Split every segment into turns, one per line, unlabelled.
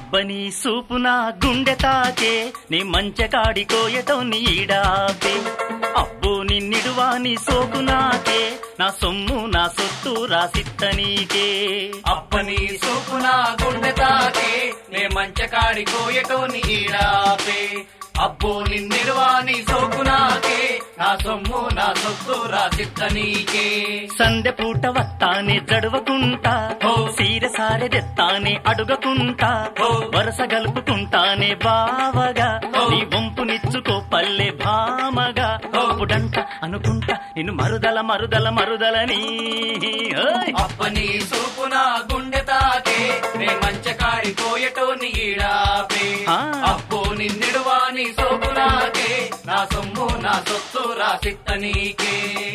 అబ్బని సూపున గుండె తాకే నీ మంచకాడి కోయటో నీడాపే అబ్బో నిన్నిడువాని సోకు నాకే నా సొమ్ము నా సొత్తు రాసిత్త నీకే
అప్పని సూపున గుండె తాకే నే మంచకాడి కోయటో నీడాపే అబ్బో నిన్నిడువాని సోకునాకే నా సొమ్ము నా సొత్తు రాసిత్త నీకే
సందె పూట వత్తానే జడవకుంటా
ఓ.
సీర సారె తెత్తానే అడుగకుంటా
ఓ.
వరస గలుపుకుంటానే బావగా
ఓ.
నీ వంపునిచ్చుకో పల్లె భామగా
ఓ.
అప్పుడంట అనుకుంటా నిన్ను మరుదల మరుదల మరుదలని ఓయ్.
అప్పని సూపున గుండె తాకే నే మంచకాడి కోయటో నీడాపే
ఆ.
అబ్బో నిన్నిడువాని సోకునాకే నా సొమ్ము నా సొత్తు రాసిత్త నీకే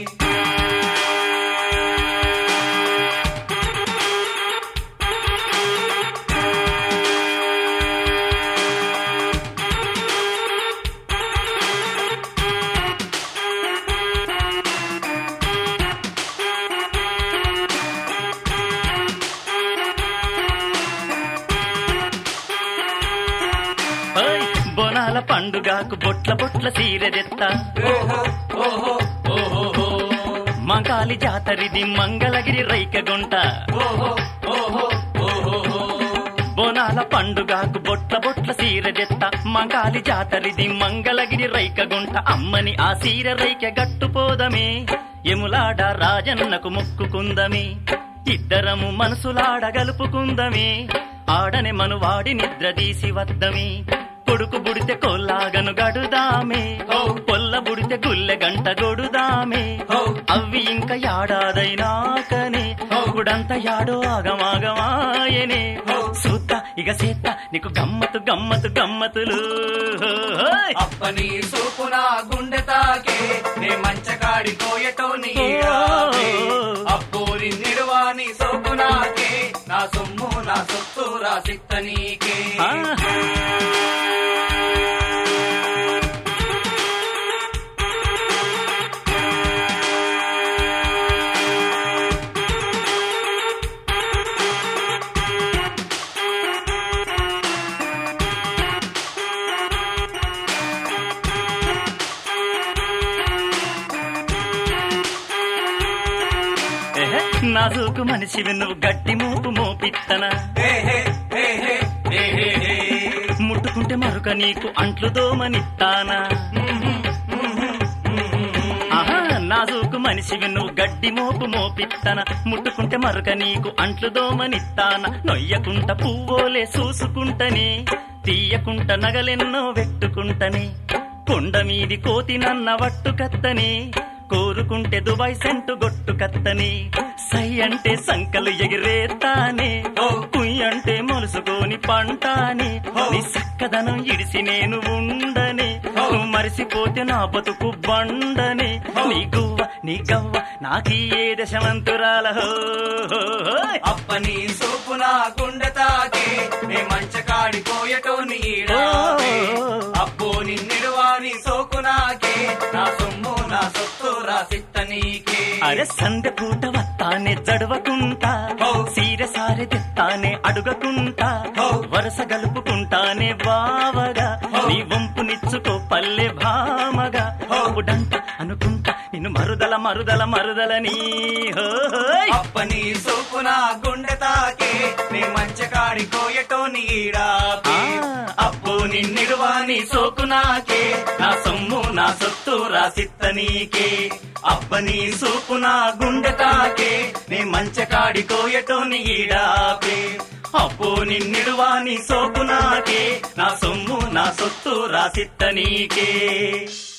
ఓయ్. బోనాల పండుగకు బొట్ల బొట్ల సీరెదెత్తా
ఓహో ఓహో ఓహో
మంకాలి జాతరిది మంగళగిరి రైకగుంట
ఓహో ఓహో ఓహో
బోనాల పండుగకు బొట్ల బొట్ల సీరెదెత్త మంకాలి జాతరిది మంగళగిరి రైకగుంట అమ్మని ఆ సీర రైక గట్టుపోదమే ఎములాడ రాజన్నకు మొక్కుకుందమే ఇద్దరము మనసులాడ గలుపుకుందమే ఆడని మనువాడి నిద్ర తీసి వద్దమే కొడుకు బుడితే కొల్లాగను గడుదామే
ఓ.
కొల్ల బుడితే గుల్లె గంట గొడుదామే
ఓ.
అవి ఇంకా యాడాదైనాకనే గుడంత యాడో ఆగమాగమాయనే
ఓ.
సూత ఇక సేత నీకు గమ్మతు గమ్మతు గమ్మతులు హోయ్.
అప్పని సూపున గుండె తాకే నే మంచకాడి కోయటో నీడాపే అబ్బో నిన్నిడువాని సోకునాకే నా సొమ్ము నా సొత్తు రాసిత్త నీకే
ఆ. ఎహె, నాజూకు మనిషివి నువ్వు గట్టి మూపు మోపిత్తనా
హే హే హే హే హే హే హే.
ముట్టుకుంటే మరొక నీకు అంట్లు దోమనిత్తానా ఆహా, నాజూకు మనిషివి నువ్వు గడ్డి మోపు మోపిత్తన ముట్టుకుంటే మరొక నీకు అంట్లు దోమనిత్తాన నొయ్యకుంట పువ్వోలే చూసుకుంటనే తీయకుంట నగలెన్నో వెట్టుకుంటనే కొండ మీది కోతి నన్న వట్టు కత్తనే కోరుకుంటే దుబాయ్ సెంటు గొట్టు కత్తని సై అంటే సంకలు ఎగిరేతానే
ఓ.
కుయ్ అంటే మొలుసుకొని పంటాని నీ సక్కదనం ఇడిసి నేను ఉండని నువ్వు మరిసిపోతే నా బతుకు బండని నీ గువ్వ నీ గవ్వ నాకీ ఏ దశమంతురాల హోయ్.
అప్పని సూపున గుండె తాకే నే మంచకాడి కోయటో నీడాపే అబ్బో నిన్నిడువాని సోకునాకే నా సొమ్ము నా సొత్తు రాసిత్త నీకే
అరే సందె పూట వత్తానే జడవకుంటా
ఓ.
సీర సారె తెత్తానే అడుగకుంటా
ఓ.
వరస గలుపుకుంటానే బావగా
ఓ.
నీ వంపునిచ్చుకో పల్లె భామగా
ఓ.
ఉడంట అనుకుంటా నిన్ను మరుదల మరుదల మరుదలని హోయ్.
అప్పని సూపున గుండె తాకే నీ మంచకాడి కోయటో నీడాపే
ఆ.
అబ్బో నిన్నిడువాని సోకునాకే నా సొమ్ము నా సొత్తు రాసిత్త నీకే అప్పని సూపున గుండె తాకే నీ మంచకాడి కోయటో నీడాపే అబ్బో నిన్నిడువాని సోకునాకే నా సొమ్ము నా సొత్తు రాసిత్త నీకే